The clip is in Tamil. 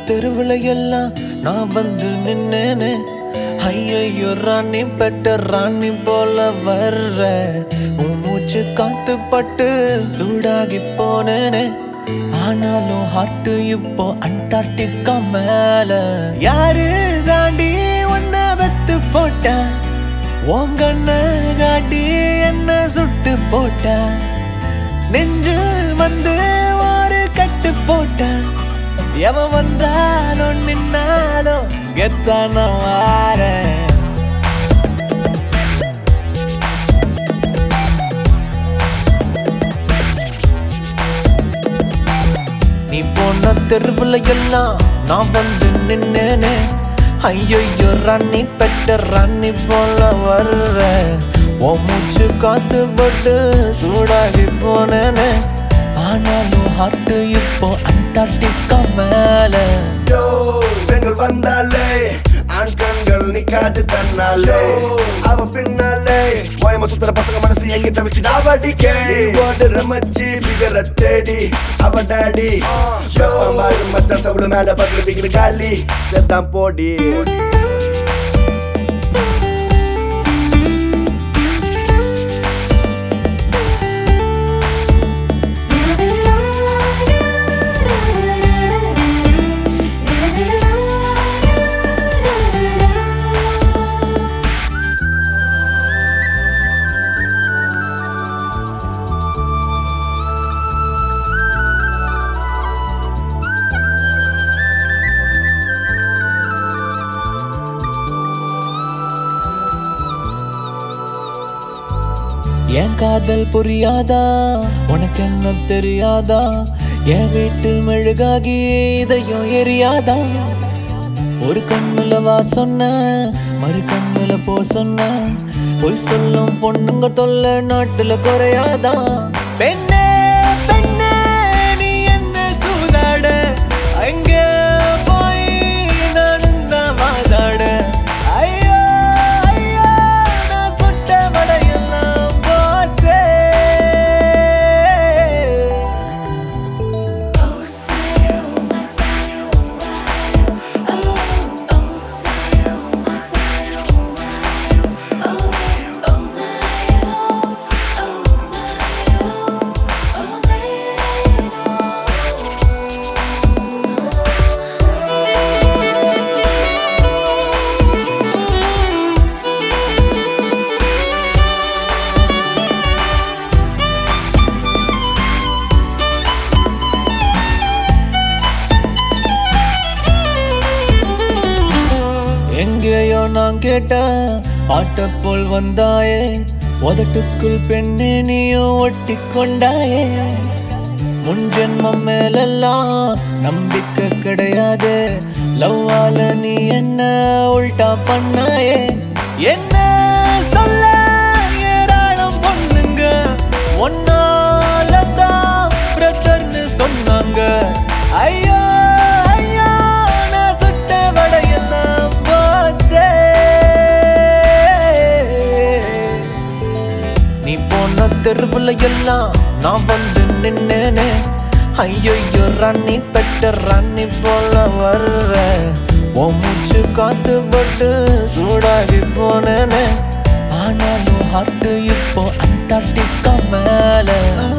தெருவுல எல்லாம் நான் வந்து நின்னேனே ஐயோ ராணி பெட்ட ராணி போல வர்ற உன் மூச்சு காத்து பட்டு சூடாகி போனேனே ஆனாலும் ஹார்ட் இப்போ அண்டார்டிகா மேல யாரு தாண்டி உன்னை வெத்து போட்ட உங்கண்ண காட்டி என்ன சுட்டு போட்ட நெஞ்சில் வந்து ஒரு கட்டு போட்ட எவன் வந்தாலும் நின்னாலும் கெத்தான வாரேன் நீ போன தெருவுல எல்லாம் நான் வந்து நின்னேனே ஐயோ ராணி பெட்ட ராணி போல வர்ற உன் மூச்சு காத்து பட்டு சூடாகி போனேனே ஆனாலும் ஹார்ட் இப்போ அண்டார்டிகா மேல யோ பெண்கள் வந்தாலே ஆண் கண்கள் நிக்காது தன்னாலே அவ பின்னாலே ஓயம சுத்துற பசங்க மனசு எங்கிட்ட வச்சு டாவடிக்கே ஓடுற மச்சி பிகர தேடி அவ டாடி பாடு மத்த சவுடு மேல பக்கத்துல பிகிற காலி செத்தான் போடி என் காதல் புரியாதா உனக்கு என்ன தெரியாதா என் வீட்டு மெழுகாகி இதையும் எரியாதா ஒரு கண்ணுல வா சொன்ன மறு கண்ணுல போ சொன்ன பொய் சொல்லும் பொண்ணுங்க தொல்லை நாட்டுல குறையாதா பெண்ணே பெண்ணே நீ என்ன சூதாட அங்க போய் நானும் தான் வாதாட ஐயோ ஐயோ நான் சுட்ட வடையெல்லாம் போச்சே எங்கேயோ நான் கேட்ட பாட்ட போல் வந்தாயே உதட்டுக்குள் பெண்ணே நீயும் ஒட்டி கொண்டாயே முன் ஜென்மம் மேலெல்லாம் நம்பிக்கை கிடையாது லவ்வால நீ என்ன உல்டா பண்ணாயே என்ன சொல்ல ஏராளம் பொண்ணுங்க ஒன்னால தான் பிரதர்னு சொன்னாங்க ஐயோ ஐயோ நான் சுட்ட வடையெல்லாம் போச்சே நீ போன தெருவுல எல்லாம் நான் வந்து நின்னேனே ஐயோ ராணி பெட்ட ராணி போல வர்ற உன் மூச்சு காத்து பட்டு சூடாகி போனேனே ஆனாலும் ஹார்ட் இப்போ அண்டார்டிகா மேல